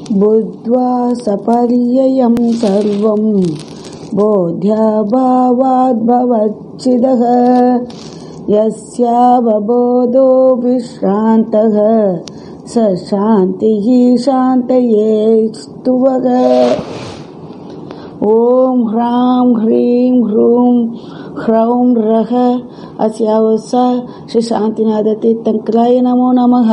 बुद्ध्वा सपर्ययं सर्वं बोध्याभावाद्भवच्छिदः यस्यावबोधो विश्रान्तः स शान्तिः शान्तये स्तुवः ॐ ह्रां ह्रीं ह्रूं ह्रौं रः अस्यावस श्री சாந்திநாதத்தீர்த்தங்கராய நமோ நமः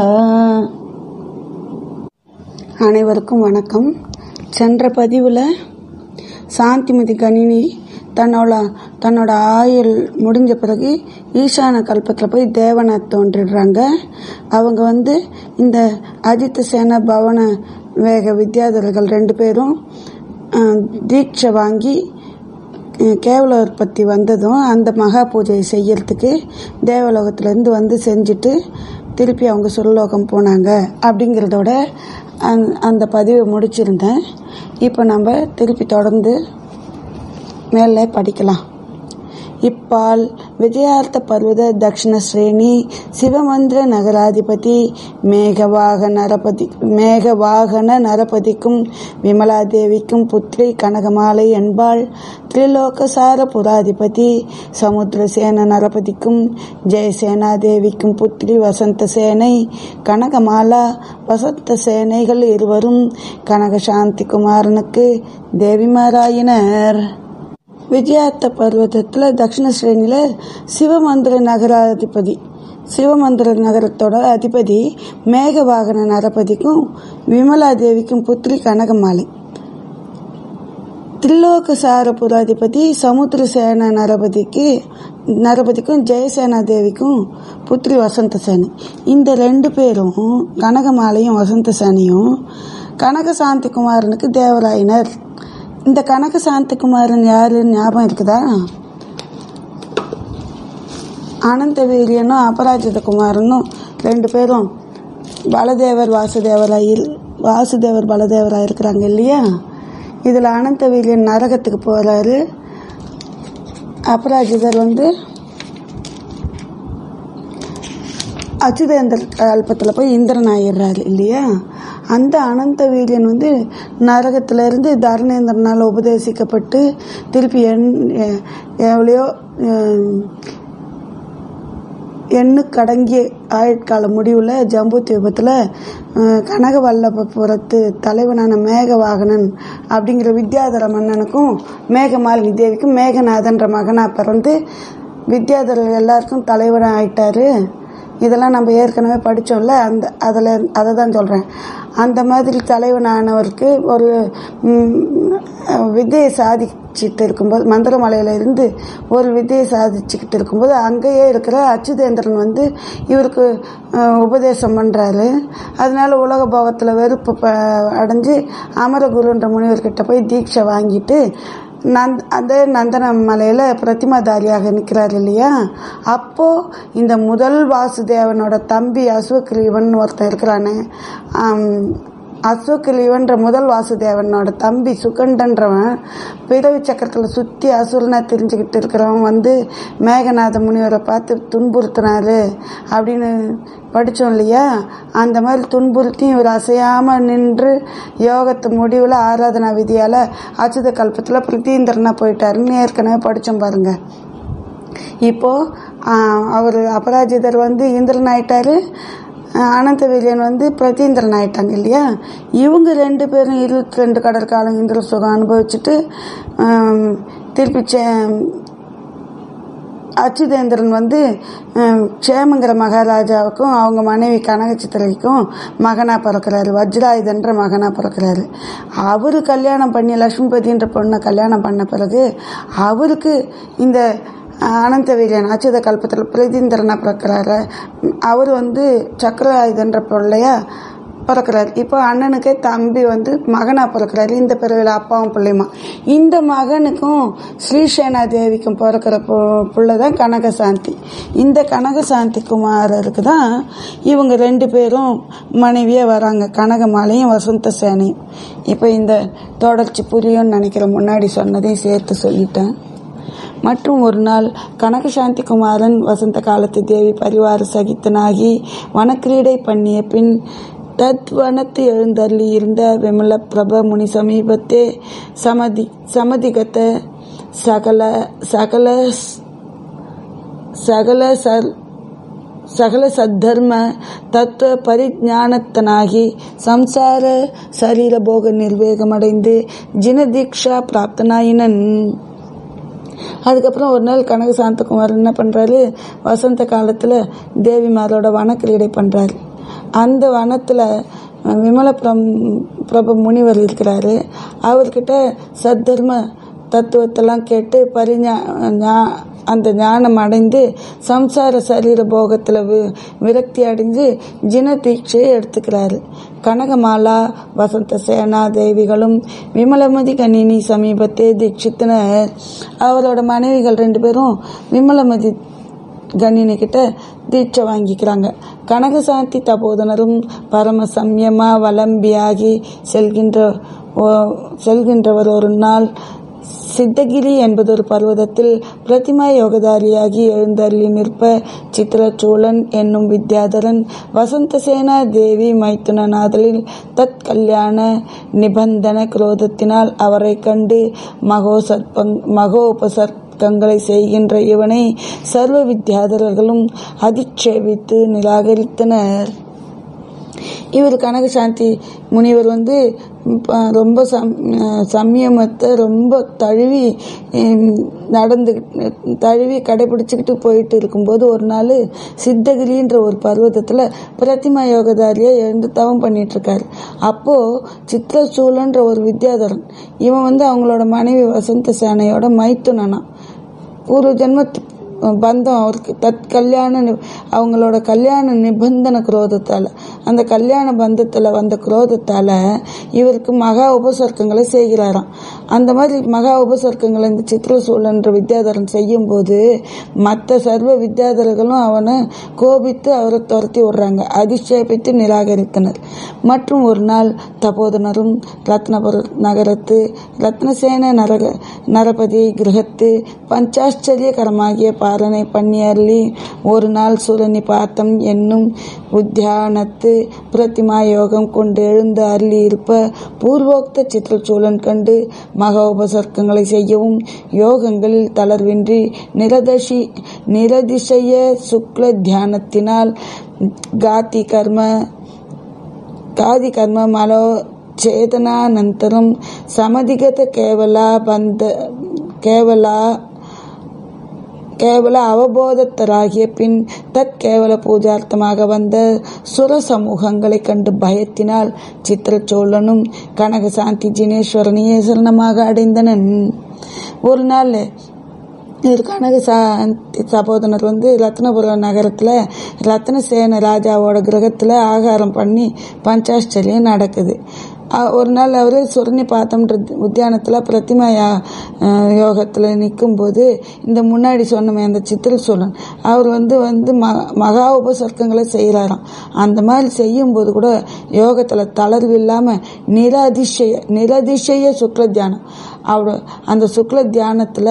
அனைவருக்கும் வணக்கம் சென்ற பதிவில் சாந்திமதி கணினி தன்னோட தன்னோட ஆயுள் முடிஞ்ச பிறகு ஈசான கல்பத்தில் போய் தேவனை தோன்றிடுறாங்க அவங்க வந்து இந்த அஜித் சேன பவன வேக வித்யாதர்கள் ரெண்டு பேரும் அஹ், தீட்சை வாங்கி அஹ், கேவல உற்பத்தி வந்ததும் அந்த மகா பூஜையை செய்யறதுக்கு தேவலோகத்திலேருந்து வந்து செஞ்சுட்டு திருப்பி அவங்க சுரலோகம் போனாங்க அப்படிங்கிறதோட அந் அந்த பதிவை முடிச்சிருந்தேன் இப்போ நம்ம திருப்பி தொடர்ந்து மேலே படிக்கலாம் இப்பால் விஜயார்த்த பர்வத தக்ஷண ஸ்ரேணி சிவமந்திர நகராதிபதி மேகவாக நரபதி மேகவாகன நரபதிக்கும் விமலாதேவிக்கும் புத்திரி கனகமாலை என்பாள் திரிலோகசார புராதிபதி சமுத்திரசேன நரபதிக்கும் ஜெயசேனாதேவிக்கும் புத்திரி வசந்த சேனை கனகமாலா வசந்த சேனைகள் இருவரும் கனகசாந்தி குமாரனுக்கு தேவிமாராயினர் விஜயாத்த பர்வதத்தில் தக்ஷண ஸ்ரேணியில் சிவமந்திர நகராதிபதி சிவமந்திர நகரத்தோட அதிபதி மேகவாகன நரபதிக்கும் விமலா தேவிக்கும் புத்திரி கனகமாலை தில்லோகசார புராதிபதி சமுத்திரசேன நரபதிக்கு நரபதிக்கும் ஜெயசேனா தேவிக்கும் புத்திரி வசந்த சேனை இந்த ரெண்டு பேரும் கனகமாலையும் வசந்த சேனையும் கனகசாந்தி குமாரனுக்கு தேவராயினர் இந்த கனகசாந்தி குமாரன் யாருன்னு ஞாபகம் இருக்குதா அனந்த வீரியனும் அபராஜித குமாரனும் ரெண்டு பேரும் பலதேவர் வாசுதேவராயில் வாசுதேவர் பலதேவராக இருக்கிறாங்க இல்லையா இதில் அனந்த வீரியன் நரகத்துக்கு போகிறாரு அபராஜிதர் வந்து அச்சுதேந்தர் கல்பத்தில் போய் இந்திரன் ஆயிடுறாரு இல்லையா அந்த அனந்த வீரியன் வந்து நரகத்திலிருந்து தரணேந்திரனால் உபதேசிக்கப்பட்டு திருப்பி எண் எ- எவ்வளையோ அஹ், எண்ணுக்கடங்கிய ஆயுட்கால முடிவில் ஜம்பு தீபத்தில் கனகவல்லபுரத்து தலைவனான மேகவாகனன் அப்படிங்கிற வித்யாதர மன்னனுக்கும் மேகமாலினி தேவிக்கும் மேகநாதன்ற மகனாக பிறந்து வித்யாதரர் எல்லாருக்கும் தலைவனாக ஆயிட்டாரு இதெல்லாம் நம்ம ஏற்கனவே படித்தோம்ல அந்த அதில் அதை தான் சொல்கிறேன் அந்த மாதிரி தலைவனானவருக்கு ஒரு ம், வித்தையை சாதிச்சுட்டு இருக்கும்போது மந்திரமலையில இருந்து ஒரு வித்தையை சாதிச்சுக்கிட்டு இருக்கும்போது அங்கேயே இருக்கிற அச்சுதேந்திரன் வந்து இவருக்கு அஹ், உபதேசம் பண்ணுறாரு அதனால உலக போகத்தில் வெறுப்பு ப அடைஞ்சு அமரகுருன்ற முனிவர்கிட்ட போய் தீட்சை வாங்கிட்டு நந்த் அந்த நந்தன மலையில் பிரதிமாதாரியாக நிற்கிறார் இல்லையா அப்போது இந்த முதல் வாசுதேவனோட தம்பி அஸ்வக்ரீவன் ஒருத்தன் இருக்கிறானே ஆம், அஸ்வக்ரீவன்ற முதல் வாசுதேவனோட தம்பி சுகண்டன்றவன் பிறவி சக்கரத்தில் சுற்றி அசுரனை தெரிஞ்சுக்கிட்டு இருக்கிறவன் வந்து மேகநாத முனிவரை பார்த்து துன்புறுத்தினாரு அப்படின்னு படித்தோம் இல்லையா அந்த மாதிரி துன்புறுத்தி இவர் அசையாமல் நின்று யோகத்து முடிவில் ஆராதனா விதியால் அச்சுத கல்பத்தில் பிரதீந்திரனா போயிட்டாருன்னு ஏற்கனவே படித்தோம் பாருங்க இப்போ அவர் அபராஜிதர் வந்து இந்திரன் ஆயிட்டாரு ஆஹ் அனந்த வீரியன் வந்து பிரதீந்திரன் ஆயிட்டாங்க இல்லையா இவங்க ரெண்டு பேரும் இருபத்தி ரெண்டு கடற்காலம் இந்திர சுகம் அனுபவிச்சுட்டு ஆம், திருப்பி சே- அச்சுதேந்திரன் வந்து ஹம், சேமங்கிற மகாராஜாவுக்கும் அவங்க மனைவி கனகச்சித்திரைக்கும் மகனாக பிறக்கிறாரு வஜ்ராயுதன்ற மகனாக பிறக்கிறாரு அவரு கல்யாணம் பண்ணி லக்ஷ்மிபதின்ற பொண்ணை கல்யாணம் பண்ண பிறகு அவருக்கு இந்த அனந்த வீரியன் அச்சுத கல்பத்தில் பிரதீந்திரனாக பிறக்கிறாரு அவர் வந்து சக்கராயுதன்ற பிள்ளையா பிறக்கிறாரு இப்போ அண்ணனுக்கே தம்பி வந்து மகனாக பிறக்கிறாரு இந்த பிறவியில் அப்பாவும் பிள்ளையுமா இந்த மகனுக்கும் ஸ்ரீசேனா தேவிக்கும் பிறக்கிற பு பிள்ளை தான் கனகசாந்தி இந்த கனகசாந்தி குமாரருக்கு தான் இவங்க ரெண்டு பேரும் மனைவியாக வராங்க கனகமாலையும் வசந்த சேனையும் இப்போ இந்த தொடர்ச்சி புரியும்னு நினைக்கிறேன் முன்னாடி சொன்னதையும் சேர்த்து சொல்லிட்டேன் மற்றும் ஒரு நாள் கனகசாந்தி குமாரன் வசந்த காலத்து தேவி பரிவார சகித்தனாகி வனக்கிரீடை பண்ணிய பின் தத்வனத்து எழுந்தருளி இருந்த விமல பிரப முனி சமீபத்தே சமதி சமதிகத சகல சகல சகல சர் சகல சத்தர்ம தத்துவ பரிஜானத்தனாகி சம்சார சரீர போக நிர்வேகமடைந்து ஜினதீக்ஷா பிராப்தனாயினன் அதுக்கப்புறம் ஒரு நாள் கனக சாந்தகுமார் என்ன பண்ணுறாரு வசந்த காலத்தில் தேவிமாரோட வனக்கிரீடை பண்ணுறாரு அந்த வனத்தில் விமல பிரம் பிரபு முனிவர் இருக்கிறாரு அவர்கிட்ட சத்தர்ம தத்துவத்தெல்லாம் கேட்டு பரிஞா ஞா- அந்த ஞானம் அடைந்து சம்சார சரீர போகத்தில் வி விரக்தி அடைஞ்சு ஜின தீட்சையை எடுத்துக்கிறாரு கனகமாலா வசந்த சேனா தேவிகளும் விமலமதி கணினி சமீபத்தே தீட்சித்தனர் அவரோட மனைவிகள் ரெண்டு பேரும் விமலமதி கணினி கிட்ட தீட்சை வாங்கிக்கிறாங்க கனகசாந்தி தபோதனரும் பரம சம்யமா வலம்பியாகி செல்கின்ற ஓ- செல்கின்றவர் ஒரு நாள் சித்தகிரி என்பதொரு பர்வதத்தில் பிரதிமா யோகதாரியாகி எழுந்தருளி நிற்ப சித்திரச்சூழன் என்னும் வித்யாதரன் வசந்தசேனா தேவி மைத்துனநாதலில் தத் கல்யாண நிபந்தன குரோதத்தினால் அவரை கண்டு மகோசற்பங் மகோபசர்க்கங்களை செய்கின்ற இவனை சர்வ வித்யாதரர்களும் அதிட்சேபித்து நிராகரித்தனர் இவர் கனகசாந்தி முனிவர் வந்து ம், ப- ரொம்ப சம் சம்யமத்தை ரொம்ப தழுவி ம், நடந்து தழுவி கடைபிடிச்சிக்கிட்டு போயிட்டு இருக்கும்போது ஒரு நாள் சித்தகிரின்ற ஒரு பர்வதத்தில் பிரதிமா யோகதாரியாக எழுந்து தவம் பண்ணிட்டு இருக்காரு அப்போது சித்திரசூலன்ற ஒரு வித்யாதரன் இவன் வந்து அவங்களோட மனைவி வசந்த சேனையோட மைத்துனனா பூர்வ ஜென்ம பந்தம் அவருக்கு தத் கல்யாண நி- அவங்களோட கல்யாண நிபந்தன குரோதத்தால் அந்த கல்யாண பந்தத்தில் வந்த குரோதத்தால் இவருக்கு மகா உபசர்க்கங்களை செய்கிறாராம் அந்த மாதிரி மகா உபசர்க்கங்களை இந்த சித்திரசூழன்ற வித்யாதரன் செய்யும்போது மற்ற சர்வ வித்யாதரர்களும் அவனை கோபித்து அவரை துரத்தி விடுறாங்க அதிஷேபித்து நிராகரித்தனர் மற்றும் ஒரு நாள் தபோதனரும் ரத்னபுர நகரத்து ரத்னசேன நரக நரபதி கிரகத்து பஞ்சாச்சரியகரமாகிய பாலனை பண்ணியருளி ஒரு நாள் சுரணி பார்த்தம் என்னும் உத்தியானத்து பிரதிமா யோகம் கொண்டு எழுந்து அருளி இருப்ப பூர்வோக்த சித்திரச்சூழன் கண்டு மகா உபசர்க்கங்களை செய்யவும் யோகங்களில் தளர்வின்றி நிரதசி நிரதிசய சுக்ல தியானத்தினால் காதி கர்ம కాది కర్మ మలో చేతనానంతరం సమధిగత కేవల బంధ కేవల கேவல அவபோதத்தராகிய பின் தத் கேவல பூஜார்த்தமாக வந்த சுர சமூகங்களை கண்டு பயத்தினால் சித்திரச்சோழனும் கனகசாந்தி ஜினேஸ்வரனையே சரணமாக அடைந்தனன் ஒரு நாள் இவர் கனக சாந்தி சகோதரர் வந்து ரத்னபுரம் நகரத்தில் ரத்னசேன ராஜாவோட கிரகத்தில் ஆகாரம் பண்ணி பஞ்சாஷ்டரியம் நடக்குது அ- ஒரு நாள் அவர் சுரணி பார்த்தம்ன்ற உத்தியானத்தில் பிரதிமா யா- அஹ் யோகத்தில் நிற்கும்போது இந்த முன்னாடி சொன்னமே அந்த சித்திர சோழன் அவர் வந்து வந்து ம மகா உபசர்க்கங்களை செய்கிறாராம் அந்த மாதிரி செய்யும்போது கூட யோகத்தில் தளர்வு இல்லாமல் நிரதிசய நிரதிசய சுக்ல தியானம் அவரோட அந்த சுக்ல தியானத்தில்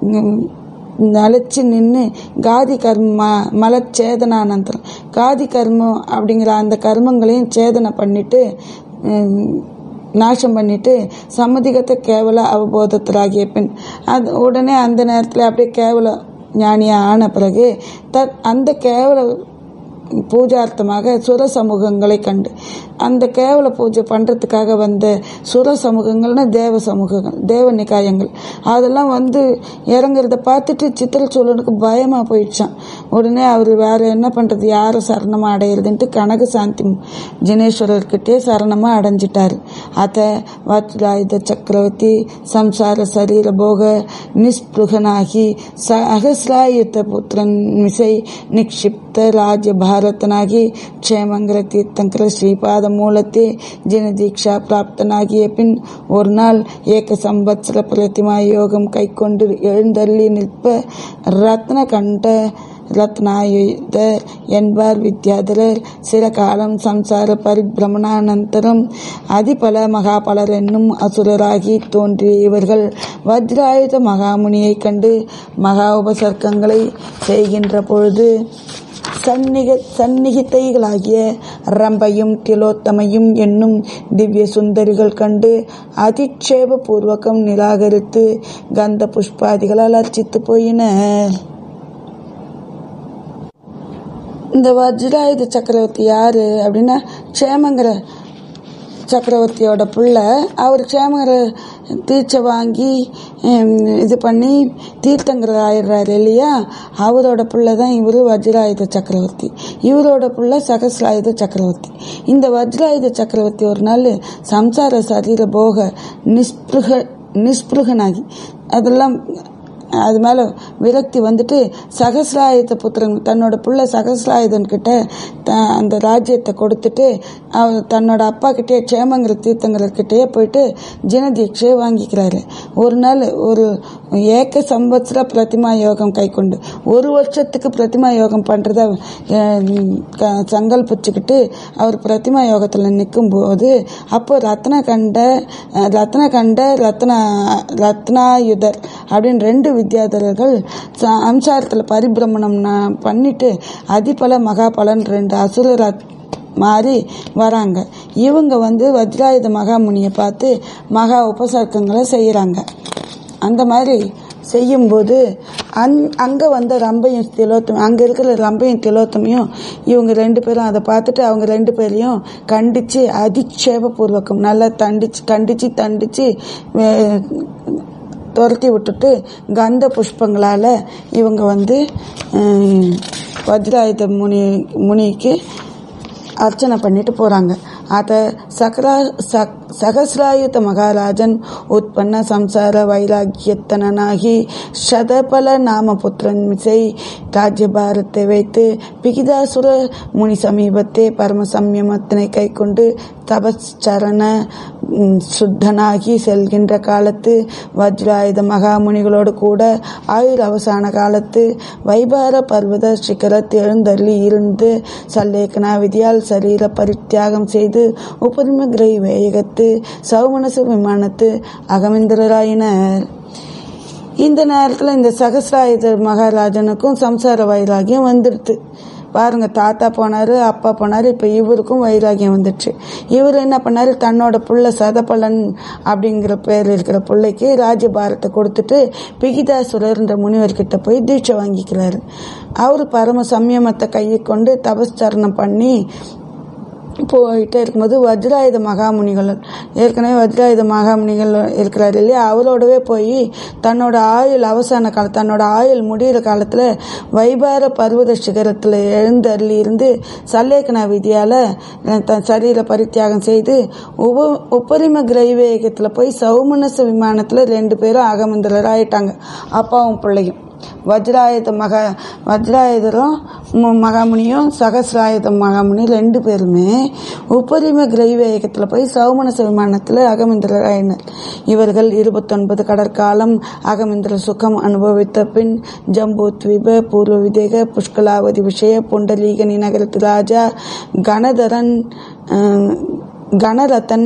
நிலச்சி நின்று காதி கர்ம மலச்சேதனானந்தரம் காதி கர்மம் அப்படிங்கிற அந்த கர்மங்களையும் சேதனை பண்ணிட்டு உம், நாசம் பண்ணிட்டு சம்மதிகத்தை கேவல அவபோதத்திலாகிய பின் அது உடனே அந்த நேரத்தில் அப்படியே கேவல ஞானியாக ஆன பிறகு தத் அந்த கேவல பூஜார்த்தமாக சுர சமூகங்களை கண்டு அந்த கேவல பூஜை பண்ணுறதுக்காக வந்த சுர சமூகங்கள்னா தேவ சமூகங்கள் தேவ நிகாயங்கள் அதெல்லாம் வந்து இறங்குறத பார்த்துட்டு சித்திரச்சூழனுக்கு பயமாக போயிடுச்சான் உடனே அவர் வேற என்ன பண்ணுறது யாரை சரணமாக அடையிறதுன்ட்டு கனக சாந்தி ஜினேஸ்வரர்கிட்டே சரணமாக அடைஞ்சிட்டாரு அத வத்ராயுத சக்கரவர்த்தி சம்சார சரீர போக நிஸ்பிருகனாகி சஹசிராயுத்த புத்திரன் மிசை நிக்ஷிப்த ರಾಜ್ಯ ಭಾರತನಾಗಿ ಕ್ಷೇಮಂಗಲ ತೀರ್ಥಂಕರ ಶ್ರೀಪಾದ ಮೂಲತೆ ಜಿನದೀಕ್ಷಾ ಪ್ರಾಪ್ತನಾಗಿಯ பின் ஒரு நாள் ஏக சம்பத்சர பிரதிமா யோகம் கைக்கொண்டு எழுந்தள்ளி நிற்ப ரத்ன கண்ட ரத்னாயுதர் என்பார் வித்யாதரர் சில காலம் சம்சார பரிபிரமணானந்தரம் அதிபல மகாபலர் என்னும் அசுரராகி தோன்றிய இவர்கள் வஜ்ராயுத மகாமுனியைக் கண்டு மகா உபசர்க்கங்களை செய்கின்ற பொழுது சந்நிக சந்நிகித்தைகளாகிய ரம்பையும் திலோத்தமையும் என்னும் திவ்ய சுந்தரிகள் கண்டு அதிட்சேப பூர்வகம் நிராகரித்து கந்த புஷ்பாதிகளால் அர்ச்சித்து போயினர் இந்த வஜ்ராயுத சக்கரவர்த்தி யாரு அப்படின்னா க்ஷேமங்கிற சக்கரவர்த்தியோட பிள்ளை அவர் க்ஷேமங்கிற தீட்சை வாங்கி ஹம், இது பண்ணி தீர்த்தங்கர் ஆயிடுறாரு இல்லையா அவரோட பிள்ளை தான் இவர் வஜ்ராயுத சக்கரவர்த்தி இவரோட பிள்ளை சகசிராயுத சக்கரவர்த்தி இந்த வஜ்ராயுத சக்கரவர்த்தி ஒரு நாள் சம்சார சரீர போக நிஸ்பிருக நிஸ்பிருகனாகி அதெல்லாம் அது மேலே விரக்தி வந்துட்டு சகசிராயுத புத்திரன் தன்னோட புள்ள சகசிராயுதன் கிட்ட த அந்த ராஜ்யத்தை கொடுத்துட்டு அவர் தன்னோட அப்பா கிட்டே க்ஷேமங்கிற தீர்த்தங்கர்கிட்டயே போயிட்டு ஜனதீட்சையை வாங்கிக்கிறாரு ஒரு நாள் ஒரு ஏக சம்பத்சர பிரதிமா யோகம் கை கொண்டு ஒரு வருஷத்துக்கு பிரதிமா யோகம் பண்ணுறத சங்கல்பிச்சுக்கிட்டு அவர் பிரதிமா யோகத்தில் நிற்கும்போது அப்போ ரத்ன கண்ட ரத்ன கண்ட ரத்ன ரத்னாயுதர் அப்படின்னு ரெண்டு வித்யாதரர்கள் ச- அம்சாரத்தில் பரிபிரமணம் நா- பண்ணிட்டு அதிபல மகாபலன் ரெண்டு அசுரர் மாறி வராங்க இவங்க வந்து வஜ்ராயுத மகாமுனியை பார்த்து மகா உபசர்க்கங்களை செய்கிறாங்க அந்த மாதிரி செய்யும்போது அந் அங்கே வந்த ரம்பையும் திலோத்தமையும் அங்கே இருக்கிற ரம்பையும் திலோத்தமையும் இவங்க ரெண்டு பேரும் அதை பார்த்துட்டு அவங்க ரெண்டு பேரையும் கண்டித்து அதிக்ஷேப பூர்வகம் நல்லா தண்டிச்சு கண்டித்து தண்டித்து துரத்தி விட்டுட்டு கந்த புஷ்பங்களால் இவங்க வந்து ஹம், வஜ்ராயுத முனி முனிக்கு அர்ச்சனை பண்ணிட்டு போகிறாங்க ಆತ ಸಕರಾ ಸಕ್ ಸಹಸ್ರಾಯುತ ಮಹಾರಾಜನ್ ಉತ್ಪನ್ನ ಸಂಸಾರ வைராகியத்தனாகி சதபல நாம புத்திரன் மிசை ராஜ்யபாரத்தை வைத்து பிகிதாசுர முனி சமீபத்தே பரம சம்யமத்தினை கை கொண்டு தபச்சரண ம், சுத்தனாகி செல்கின்ற காலத்து வஜ்ராயுத மகாமுனிகளோடு கூட ஆயுள் அவசான காலத்து வைபார பர்வத சிகரத் எழுந்தள்ளி இருந்து சல்லேக்கனா விதியால் சரீர பரித்தியாகம் செய்து உபரிம கிரை வேகத்து சௌமனசு விமானத்து அகமிந்திரராயினர் இந்த நேரத்தில் இந்த சகசிராயுத மகாராஜனுக்கும் சம்சார வைராகியம் வந்துடுது பாருங்க தாத்தா போனாரு அப்பா போனாரு இப்போ இவருக்கும் வைராகியம் வந்துடுச்சு இவர் என்ன பண்ணாரு தன்னோட புள்ள சதபலன் அப்படிங்கிற பேர் இருக்கிற பிள்ளைக்கு ராஜபாரத்தை கொடுத்துட்டு பிகிதாசுரர்ன்ற முனிவர்கிட்ட போய் தீட்சை வாங்கிக்கிறாரு அவர் பரம சம்யமத்தை கையை கொண்டு தபஸ்சரணம் பண்ணி போயிட்டே இருக்கும்போது வஜ்ராயுத மகாமுனிகள் ஏற்கனவே வஜ்ராயுத மகாமுனிகள் இருக்கிறாரு இல்லையா அவரோடவே போய் தன்னோட ஆயுள் அவசான காலம் தன்னோட ஆயுள் முடிகிற காலத்தில் வைபார பர்வத சிகரத்தில் எழுந்தருளி இருந்து சல்லேக்கனா விதியால் தன் சரீர பரித்தியாகம் செய்து உப உப்பரிம கிரைவேகத்தில் போய் சௌமனச விமானத்தில் ரெண்டு பேரும் அகமந்தலராயிட்டாங்க அப்பாவும் பிள்ளையும் வஜ்ராயுத மகா வஜ்ராயுதரும் ம- மகாமுனியும் சகசிராயுத மகாமுனி ரெண்டு பேருமே உப்பரிம கிரைவேகத்தில் போய் சௌமனச விமானத்தில் அகமிந்திரராயினர் இவர்கள் இருபத்தொன்பது கடற்காலம் அகமிந்திர சுகம் அனுபவித்த பின் ஜம்பு த்வீப பூர்வ விதேக புஷ்கலாவதி விஷய புண்டலீகனி நகரத்து ராஜா கணதரன் அஹ், கணரதன்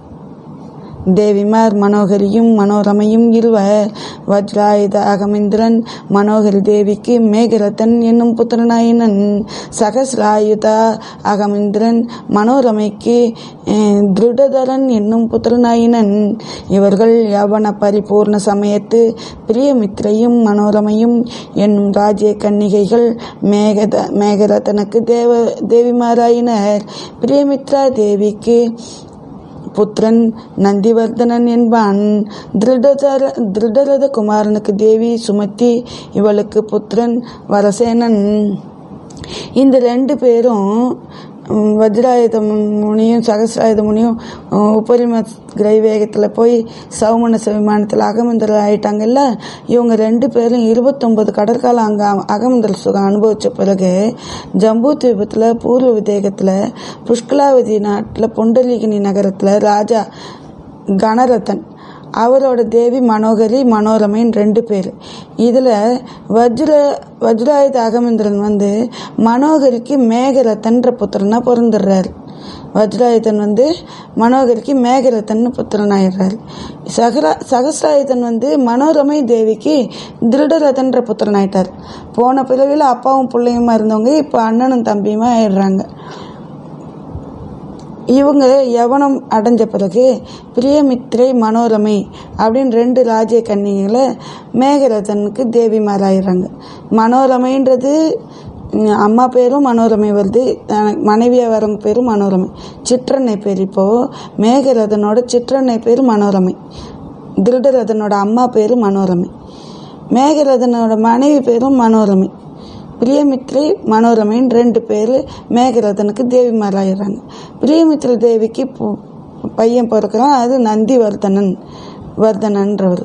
தேவிமார் மனோகரியும் மனோரமையும் இருவர் வஜ்ராயுத அகமிந்திரன் மனோகரி தேவிக்கு மேகரதன் என்னும் புத்திரனாயினன் சகசிராயுதா அகமிந்திரன் மனோரமைக்கு அஹ், திருடதரன் என்னும் புத்திரனாயினன் இவர்கள் யவன பரிபூர்ண சமயத்து பிரியமித்ரையும் மனோரமையும் என்னும் ராஜ்ய கன்னிகைகள் மேகத மேகரதனுக்கு தேவ தேவிமாராயினர் பிரியமித்ரா தேவிக்கு புத்திரன் நந்திவர்தனன் என்பான் திருடதர திருடரத குமாரனுக்கு தேவி சுமத்தி இவளுக்கு புத்திரன் வரசேனன் இந்த ரெண்டு பேரும் ம், வஜ்ராயுத முனியும் சகசிராயுத முனியும் உம், உபரிம கிரைவேகத்தில் போய் சௌமனச விமானத்தில் அகமந்தர் ஆயிட்டாங்கல்ல இவங்க ரெண்டு பேரும் இருபத்தொன்பது கடற்காலம் அங்கே அகமந்தர் சுகம் அனுபவித்த பிறகு ஜம்பு தீபத்தில் பூர்வ விதேகத்தில் புஷ்கலாவதி நாட்டில் புண்டலீகினி நகரத்தில் ராஜா கணரதன் அவரோட தேவி மனோகரி மனோரமைன்னு ரெண்டு பேர் இதில் வஜ்ர வஜ்ராயுத அகமந்திரன் வந்து மனோகரிக்கு மேகரதன்ற புத்திரனா பிறந்துடுறாரு வஜ்ராயுதன் வந்து மனோகரிக்கு மேகரதன் புத்திரன் ஆயிடுறாரு சகரா சகசிராயுதன் வந்து மனோரமை தேவிக்கு திருடரதன்ற புத்திரன் ஆயிட்டார் போன பிறவியில் அப்பாவும் பிள்ளையுமா இருந்தவங்க இப்போ அண்ணனும் தம்பியுமா ஆயிடுறாங்க இவங்க யவனம் அடைஞ்ச பிறகு பிரியமித்ரை மனோரமை அப்படின்னு ரெண்டு ராஜ்ய கன்னிகளை மேகரதனுக்கு தேவிமாராயிடுறாங்க மனோரமைன்றது ம், அம்மா பேரும் மனோரமை வருது தனக்கு மனைவியாக வரவங்க பேரும் மனோரமை சிற்றன்னை பேர் இப்போது மேகரதனோட சிற்றன்னை பேர் மனோரமை திருடரதனோட அம்மா பேர் மனோரமை மேகரதனோட மனைவி பேரும் மனோரமை பிரியமித்ரை மனோரமைன்னு ரெண்டு பேர் மேகரதனுக்கு தேவிமாராயிடுறாங்க பிரியமித்ர தேவிக்கு பு- பையன் பிறக்கிறான் அது நந்தி வர்தனன் வர்தனன்றவர்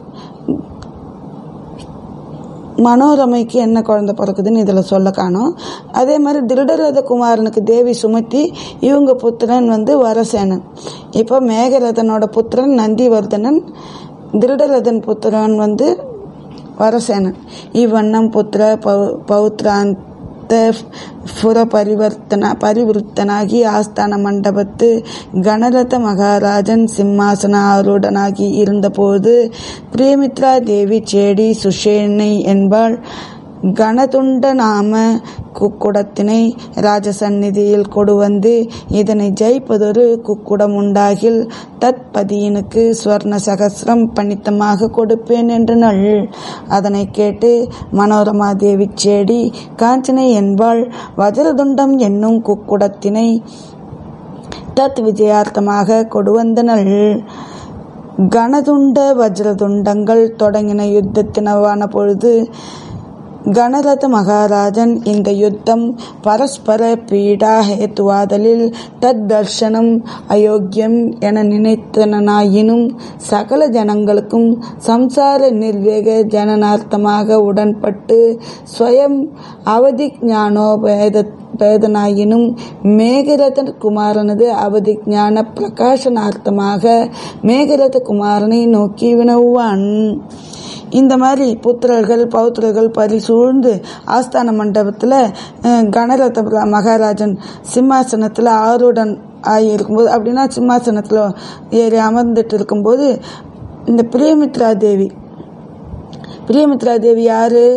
மனோரமைக்கு என்ன குழந்தை பிறக்குதுன்னு இதில் சொல்ல காணோம் அதே மாதிரி திருடரத குமாரனுக்கு தேவி சுமத்தி இவங்க புத்திரன் வந்து வரசேனன் இப்போ மேகரதனோட புத்திரன் நந்திவர்தனன் திருடரதன் புத்திரன் வந்து வரசேனன் இவ்வண்ணம் புத்திர பௌ பௌத்ராந்த புற பரிவர்த்தன பரிவிருத்தனாகி ஆஸ்தான மண்டபத்து கணரத மகாராஜன் சிம்மாசன ஆரூடனாகி இருந்தபோது பிரியமித்ரா தேவி சேடி சுஷேனை என்பாள் கணதுண்ட நாம குக்குடத்தினை ராஜசந்நிதியில் கொடு வந்து இதனை ஜெயிப்பதொரு குக்குடம் உண்டாகில் தத்பதியினுக்கு ஸ்வர்ண சகசிரம் பணித்தமாக கொடுப்பேன் என்றனள் அதனை கேட்டு மனோரமா தேவி சேடி காஞ்சனை என்பாள் வஜரதுண்டம் என்னும் குக்குடத்தினை தத் விஜயார்த்தமாக கொடுவந்தனள் கணதுண்ட வஜ்ரதுண்டங்கள் தொடங்கின யுத்தத்தினவான பொழுது கணரத மகாராஜன் இந்த யுத்தம் பரஸ்பர பீடா ஹேத்துவாதலில் தத் தர்ஷனம் அயோக்கியம் என நினைத்தனாயினும் சகல ஜனங்களுக்கும் சம்சார நிர்வேக ஜனனார்த்தமாக உடன்பட்டு ஸ்வயம் அவதி ஞானோபேத பேதனாயினும் மேகரத குமாரனது அவதி ஞான பிரகாசனார்த்தமாக மேகரத குமாரனை நோக்கி வினவுவான் இந்த மாதிரி புத்திரர்கள் பௌத்திரர்கள் பரிசூழ்ந்து ஆஸ்தான மண்டபத்தில் கணரத மகாராஜன் சிம்மாசனத்தில் ஆருடன் ஆகியிருக்கும்போது அப்படின்னா சிம்மாசனத்தில் ஏறி அமர்ந்துட்டு இருக்கும்போது இந்த பிரியமித்ரா தேவி பிரியமித்ரா தேவி யாரு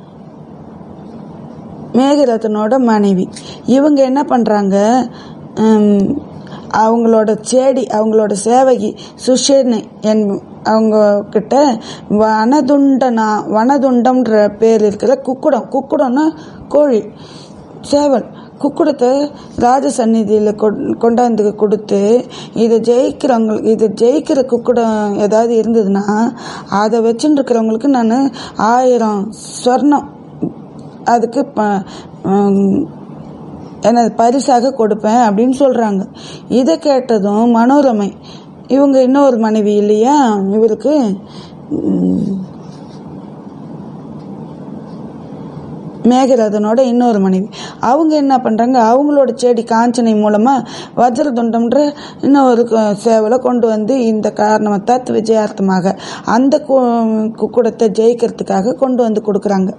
மேகரதனோட மனைவி இவங்க என்ன பண்ணுறாங்க அவங்களோட சேடி அவங்களோட சேவகி சுஷேனை என் அவங்க கிட்ட வனதுண்டனா வனதுண்டம்ன்ற பேர் இருக்கிற குக்குடம் குக்குடம்னா கோழி சேவல் குக்குடத்தை ராஜ சந்நிதியில் கொண்டாந்து கொடுத்து இதை ஜெயிக்கிறவங்களுக்கு இதை ஜெயிக்கிற குக்குடம் ஏதாவது இருந்ததுன்னா அதை வச்சுட்டு இருக்கிறவங்களுக்கு நான் ஆயிரம் ஸ்வர்ணம் அதுக்கு ப- ஹம், எனது பரிசாக கொடுப்பேன் அப்படின்னு சொல்றாங்க இதை கேட்டதும் மனோரமை இவங்க இன்னொரு மனைவி இல்லையா இவருக்கு உம், மேகராதனோட இன்னொரு மனைவி அவங்க என்ன பண்றாங்க அவங்களோட செடி காஞ்சனை மூலமா வஜ்ரதுண்டம்ன்ற இன்னொரு கு- சேவலை கொண்டு வந்து இந்த காரணத்தை விஜயார்த்தமாக அந்த கு- குக்குடத்தை ஜெயிக்கிறதுக்காக கொண்டு வந்து கொடுக்குறாங்க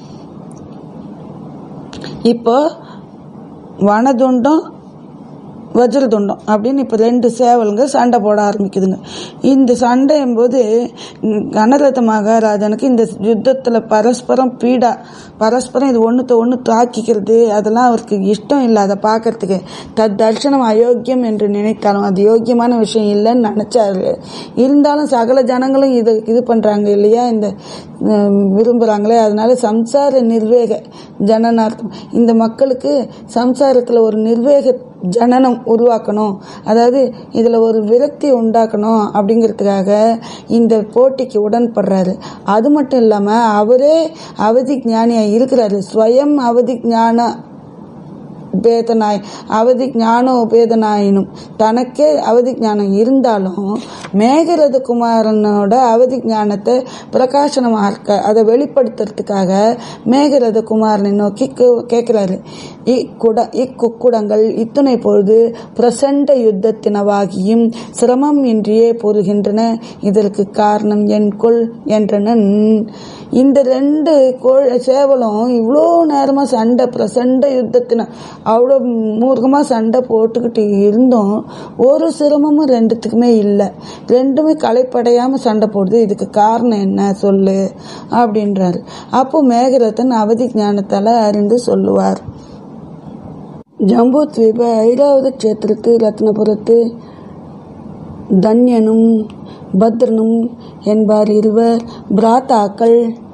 இப்போ வனதுண்டம் வஜ்ரதுண்டம் அப்படின்னு இப்போ ரெண்டு சேவலுங்க சண்டை போட ஆரம்பிக்குதுங்க இந்த சண்டையும் போது ம், கணரத மகாராஜனுக்கு இந்த யுத்தத்தில் பரஸ்பரம் பீடா பரஸ்பரம் இது ஒன்றுத்த ஒன்று தாக்கிக்கிறது அதெல்லாம் அவருக்கு இஷ்டம் இல்லை அதை பார்க்கறதுக்கு தத் தர்ஷனம் அயோக்கியம் என்று நினைத்தாலும் அது யோக்கியமான விஷயம் இல்லைன்னு நினச்சாரு இருந்தாலும் சகல ஜனங்களும் இது இது பண்ணுறாங்க இல்லையா இந்த ம், விரும்புகிறாங்களே அதனால சம்சார நிர்வேக ஜனனார்த்தம் இந்த மக்களுக்கு சம்சாரத்தில் ஒரு நிர்வேக ஜனனம் உருவாக்கணும் அதாவது இதில் ஒரு விரக்தி உண்டாக்கணும் அப்படிங்கிறதுக்காக இந்த போட்டிக்கு உடன்படுறாரு அது மட்டும் இல்லாமல் அவரே அவதி ஞானியாக இருக்கிறாரு ஸ்வயம் அவதி ஞான பேதனாய் அவதி ஞானோபேதனாயினும் தனக்கே அவதி ஞானம் இருந்தாலும் மேகரத குமாரனோட அவதி ஞானத்தை பிரகாசனமாக்க அதை வெளிப்படுத்துறதுக்காக மேகரத குமாரனை நோக்கி கே- கேட்கிறாரு இக்குட இக்குக்குடங்கள் இத்துணை பொழுது பிரசண்ட யுத்தத்தினவாகியும் சிரமம் இன்றியே பொறுகின்றன இதற்கு காரணம் என் கொள் என்றனன் இந்த ரெண்டு கோழ சேவலும் இவ்வளோ நேரமா சண்டை பிரசண்ட யுத்தத்தின அவ்வளோ மூர்க்கமாக சண்டை போட்டுக்கிட்டு இருந்தோம் ஒரு சிரமமும் ரெண்டுத்துக்குமே இல்லை ரெண்டுமே களைப்படையாமல் சண்டை போடுது இதுக்கு காரணம் என்ன சொல்லு அப்படின்றாரு அப்போ மேகரத்தன் அவதி ஞானத்தால் அறிந்து சொல்லுவார் ஜம்பு த்வீப ஐராவத க்ஷேத்திரத்து ரத்னபுரத்து தன்யனும் பத்ரனும் என்பார் இருவர் பிராத்தாக்கள்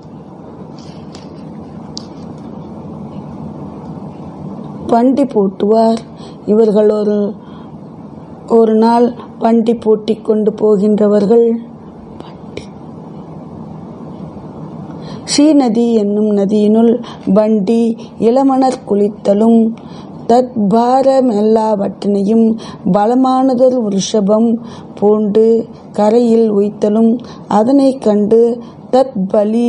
பண்டி பூட்டுவார் இவர்கள் ஒரு ஒரு நாள் பண்டி பூட்டிக் கொண்டு போகின்றவர்கள் ஸ்ரீநதி என்னும் நதியினுள் பண்டி இளமணர் குளித்தலும் தற்பாரம் எல்லாவற்றினையும் பலமானதொரு ரிஷபம் பூண்டு கரையில் உய்த்தலும் அதனைக் கண்டு தத்பலி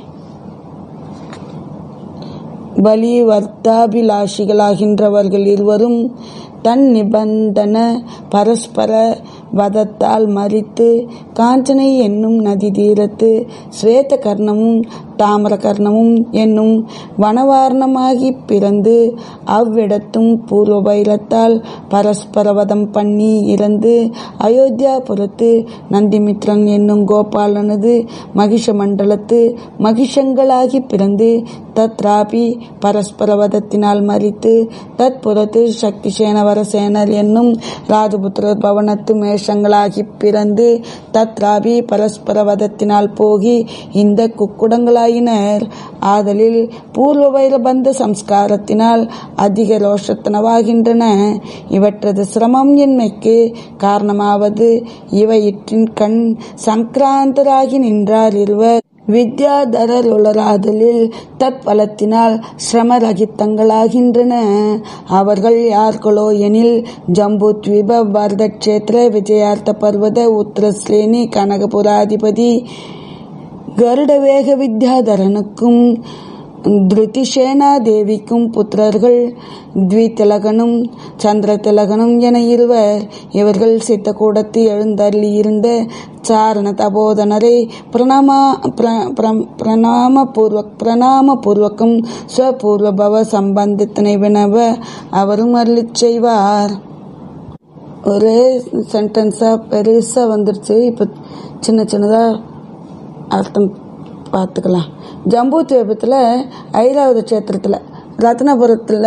பலி வர்த்தாபிலாஷிகளாகின்றவர்கள் இருவரும் தன் நிபந்தன பரஸ்பர வதத்தால் மறித்து காஞ்சனை என்னும் நதி தீரத்து ஸ்வேத கர்ணமும் தாமிர கர்ணமும் என்னும் வனவாரணமாகி பிறந்து அவ்விடத்தும் பூர்வ பைரத்தால் பரஸ்பரவதம் பண்ணி இறந்து அயோத்தியாபுரத்து நந்திமித்ரன் என்னும் கோபாலனது மகிஷ மண்டலத்து மகிஷங்களாகி பிறந்து தத்ராபி பரஸ்பரவதத்தினால் மறித்து தற்புறத்து சக்தி சேனவரசேனர் என்னும் ராஜபுத்திரர் பவனத்து மேஷங்களாகி பிறந்து தத்ராபி பரஸ்பரவதத்தினால் போகி இந்த குக்குடங்களாயினர் ஆதலில் பூர்வ வைரபந்த சம்ஸ்காரத்தினால் அதிக ரோஷத்தனவாகின்றன இவற்றது சிரமம் இன்மைக்கு காரணமாவது இவையிற்றின் கண் சங்கிராந்தராகி நின்றார் இருவர் வித்யாதரருளராதலில் தற்பலத்தினால் சிரமரகித்தங்களாகின்றன அவர்கள் யார்களோ எனில் ஜம்பு த்வீப பரதக்ஷேத்திர விஜயார்த்த பர்வத உத்தரஸ்ரேணி கனகபுராதிபதி கருடவேக வித்யாதரனுக்கும் திருதிசேனா தேவிக்கும் புத்திரர்கள் த்விதிலகனும் சந்திரதிலகனும் என இருவர் இவர்கள் சித்தக்கூடத்து எழுந்தருளி இருந்த சாரண தபோதனரை பிரணாமா பிரணாம பூர்வ பிரணாம பூர்வகம் ஸ்வபூர்வ பவ சம்பந்தத்தினை வினவ அவரும் அருளிச் செய்வார் ஒரே சென்டென்ஸாக பெருசாக வந்துருச்சு இப்போ சின்ன சின்னதாக அர்த்தம் பார்த்துக்கலாம் ஜம்பு தீபத்தில் ஐராவத கஷேத்திரத்தில் ரத்னபுரத்தில்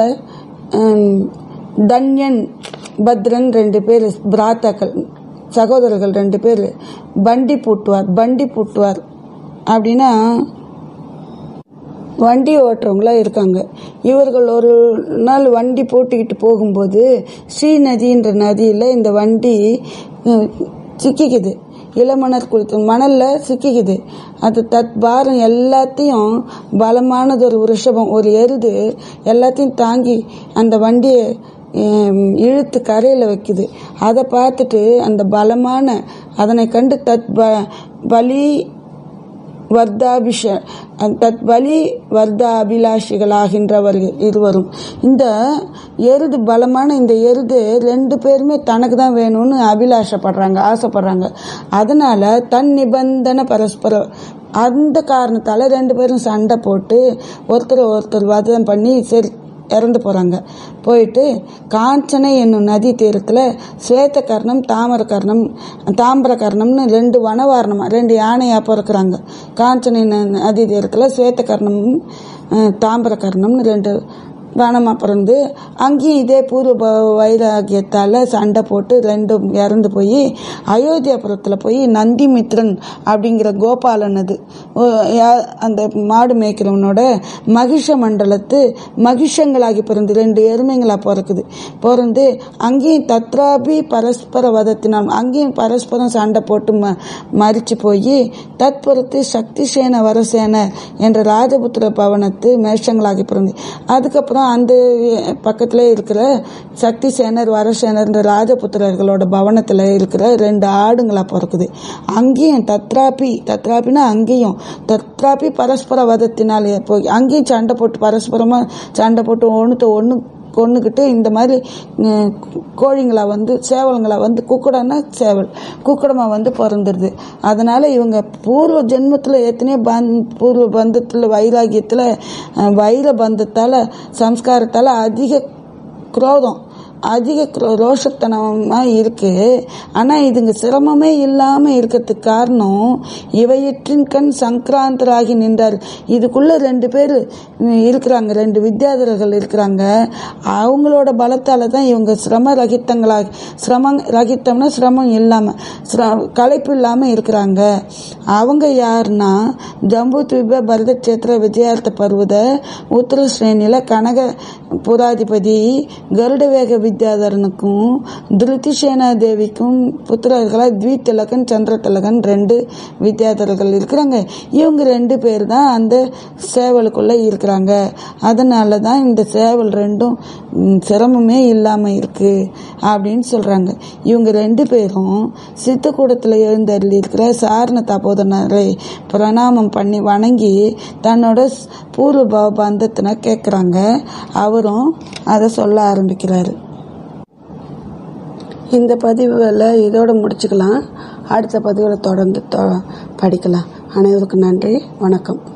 தன்யன் பத்ரன் ரெண்டு பேர் பிராத்தாக்கள் சகோதரர்கள் ரெண்டு பேர் பண்டி பூட்டுவார் பண்டி பூட்டுவார் அப்படின்னா வண்டி ஓட்டுறவங்களா இருக்காங்க இவர்கள் ஒரு நாள் வண்டி போட்டுக்கிட்டு போகும்போது ஸ்ரீநதின்ற நதியில் இந்த வண்டி சிக்கிக்குது இளமணர் குளித்து மணலில் சிக்கிக்குது அது தத் பாரம் எல்லாத்தையும் பலமானது ஒரு ரிஷபம் ஒரு எருது எல்லாத்தையும் தாங்கி அந்த வண்டியை இழுத்து கரையில் வைக்குது அதை பார்த்துட்டு அந்த பலமான அதனை கண்டு தத் ப பலி வர்தாபிஷ தத் பலி வர்தா அபிலாஷிகளாகின்றவர்கள் இருவரும் இந்த எருது பலமான இந்த எருது ரெண்டு பேருமே தனக்கு தான் வேணும்னு அபிலாஷப்படுறாங்க ஆசைப்படுறாங்க அதனால தன் நிபந்தன பரஸ்பர அந்த காரணத்தால் ரெண்டு பேரும் சண்டை போட்டு ஒருத்தர் ஒருத்தர் வதம் பண்ணி சரி இறந்து போகிறாங்க போயிட்டு காஞ்சனை என்னும் நதி தீரத்தில் ஸ்வேதகர்ணம் தாமரகர்ணம் தாம்பரகர்ணம்னு ரெண்டு வனவாரணமாக ரெண்டு யானையாக பிறக்கிறாங்க காஞ்சனை நதி தீரத்தில் ஸ்வேதகர்ணம் தாம்பரகர்ணம்னு ரெண்டு வனமாக பிறந்து அங்கேயும் இதே பூர்வ வைராகியத்தால் சண்டை போட்டு ரெண்டும் இறந்து போய் அயோத்தியாபுரத்தில் போய் நந்திமித்ரன் அப்படிங்கிற கோபாலன் அது அந்த மாடு மேய்க்கிறவனோட மகிஷ மண்டலத்து மகிஷங்களாகி பிறந்து ரெண்டு எருமைங்களாக பிறக்குது பிறந்து அங்கேயும் தத்ராபி பரஸ்பர வதத்தினால் அங்கேயும் பரஸ்பரம் சண்டை போட்டு ம மறித்து போய் தற்புறத்து சக்தி சேன வரசேன என்ற ராஜபுத்திர பவனத்து மேஷங்களாகி பிறந்து அதுக்கப்புறம் அந்த பக்கத்தில் இருக்கிற சக்தி சேனர் வரசேனர்ன்ற ராஜபுத்திரர்களோட பவனத்தில் இருக்கிற ரெண்டு ஆடுங்களா பிறக்குது அங்கேயும் தத்ராபி தத்ராபின்னா அங்கேயும் தத்ராபி பரஸ்பர வதத்தினாலே போய் அங்கேயும் சண்டை போட்டு பரஸ்பரமாக சண்டை போட்டு ஒன்றுத்த ஒன்று கொண்டுக்கிட்டு இந்த மாதிரி கோழிங்களா வந்து சேவல்களா வந்து குக்குடன்னா சேவல் குக்குடமாக வந்து பிறந்துடுது அதனால் இவங்க பூர்வ ஜென்மத்தில் எத்தனையோ பந் பூர்வ பந்தத்தில் வைராகியத்தில் வைர பந்தத்தால் சம்ஸ்காரத்தால் அதிக குரோதம் அதிக குரோ- ரோஷத்தனமா இருக்கு ஆனா இதுங்க சிரமமே இல்லாம இருக்கிறதுக்கு காரணம் இவையிற்றின் கண் சங்கராந்தராகி நின்றார் இதுக்குள்ள ரெண்டு பேர் இருக்கிறாங்க ரெண்டு வித்யாதரர்கள் இருக்கிறாங்க அவங்களோட பலத்தால தான் இவங்க சிரம ரகித்தங்களாக சிரமம் ரகித்தம்னா சிரமம் இல்லாம சிர- களைப்பு இல்லாம இருக்கிறாங்க அவங்க யாருன்னா ஜம்பு துவீப பரதக்ஷேத்திர விஜயார்த்த பர்வத உத்தர ஸ்ரேணியில கனக புராதிபதி கருடவேக வித்யாதரனுக்கும் திருத்திசேனா தேவிக்கும் புத்திரர்களா த்வி திலகன் சந்திர திலகன் ரெண்டு வித்யாதரர்கள் இருக்கிறாங்க இவங்க ரெண்டு பேர் தான் அந்த சேவலுக்குள்ள இருக்கிறாங்க அதனால தான் இந்த சேவல் ரெண்டும் ம், சிரமமே இல்லாம இருக்கு அப்படின்னு சொல்றாங்க இவங்க ரெண்டு பேரும் சித்தக்கூடத்துல எழுந்தருளி இருக்கிற சாரண தபோதனரை பிரணாமம் பண்ணி வணங்கி தன்னோட ஸ்- பூர்வ பவ பந்தத்தின கேட்குறாங்க அவரும் அதை சொல்ல ஆரம்பிக்கிறாரு இந்த பதிவில் இதோட முடிச்சுக்கலாம் அடுத்த பதிவில் தொடர்ந்து தொ- படிக்கலாம் அனைவருக்கும் நன்றி வணக்கம்